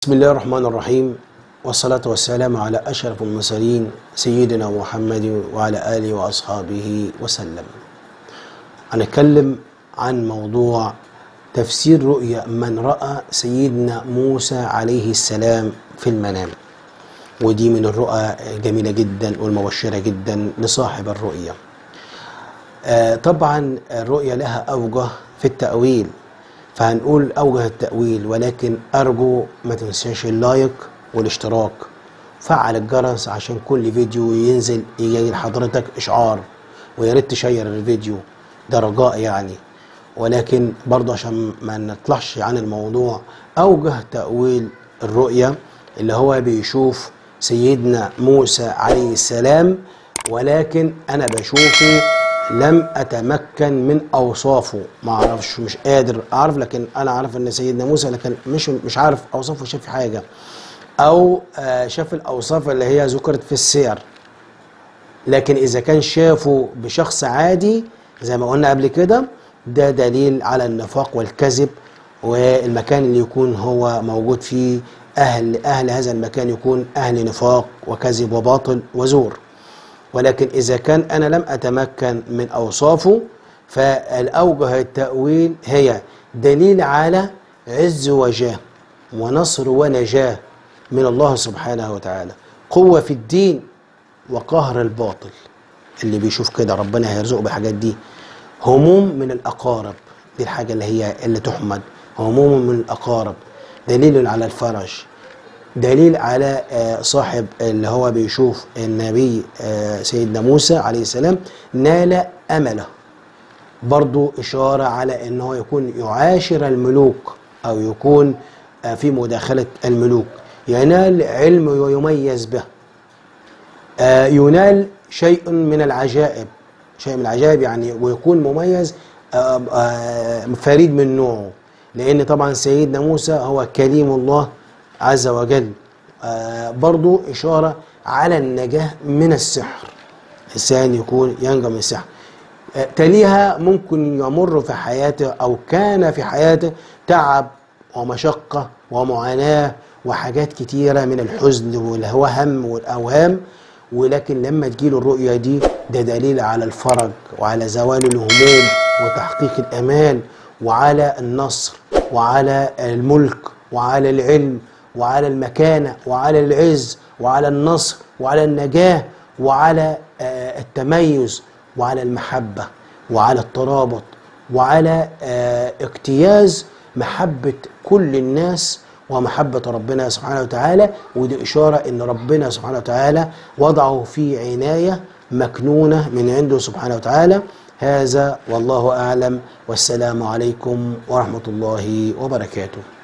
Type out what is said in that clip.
بسم الله الرحمن الرحيم والصلاة والسلام على أشرف المرسلين سيدنا محمد وعلى آله وأصحابه وسلم هنتكلم عن موضوع تفسير رؤيا من رأى سيدنا موسى عليه السلام في المنام ودي من الرؤى جميلة جدا والمبشرة جدا لصاحب الرؤيا آه، طبعا الرؤيا لها أوجه في التأويل فهنقول أوجه التأويل ولكن أرجو ما تنساش اللايك والاشتراك فعل الجرس عشان كل فيديو ينزل يجي لحضرتك إشعار ويا ريت تشير الفيديو ده رجاء يعني ولكن برضه عشان ما نطلعش عن الموضوع أوجه تأويل الرؤيا اللي هو بيشوف سيدنا موسى عليه السلام ولكن أنا بشوفه لم اتمكن من اوصافه ما اعرفش مش قادر اعرف لكن انا عارف ان سيدنا موسى لكن مش مش عارف اوصافه شاف حاجه او آه، شاف الاوصاف اللي هي ذكرت في السير لكن اذا كان شافه بشخص عادي زي ما قلنا قبل كده ده دليل على النفاق والكذب والمكان اللي يكون هو موجود فيه اهل اهل هذا المكان يكون اهل نفاق وكذب وباطل وزور ولكن إذا كان أنا لم أتمكن من أوصافه فالأوجه التأويل هي دليل على عز وجاه ونصر ونجاة من الله سبحانه وتعالى قوة في الدين وقهر الباطل اللي بيشوف كده ربنا هيرزقه بالحاجات دي هموم من الأقارب دي الحاجة اللي هي اللي تحمد هموم من الأقارب دليل على الفرج دليل على آه، صاحب اللي هو بيشوف النبي آه، سيدنا موسى عليه السلام نال أمله برضو إشارة على أنه يكون يعاشر الملوك أو يكون آه، في مداخلة الملوك ينال علم ويميز به آه، ينال شيء من العجائب شيء من العجائب يعني ويكون مميز آه، آه، فريد من نوعه لأن طبعا سيدنا موسى هو كليم الله عز وجل آه، برضو إشارة على النجاة من السحر الإنسان يكون ينجو من السحر آه، تليها ممكن يمر في حياته أو كان في حياته تعب ومشقة ومعاناة وحاجات كتيرة من الحزن والوهم والأوهام ولكن لما تجيله الرؤية دي ده دليل على الفرج وعلى زوال الهموم وتحقيق الأمان وعلى النصر وعلى الملك وعلى العلم وعلى المكانة وعلى العز وعلى النصر وعلى النجاة وعلى آه، التميز وعلى المحبة وعلى الترابط وعلى آه، اجتياز محبة كل الناس ومحبة ربنا سبحانه وتعالى ودي إشارة إن ربنا سبحانه وتعالى وضعه في عناية مكنونة من عنده سبحانه وتعالى هذا والله أعلم والسلام عليكم ورحمة الله وبركاته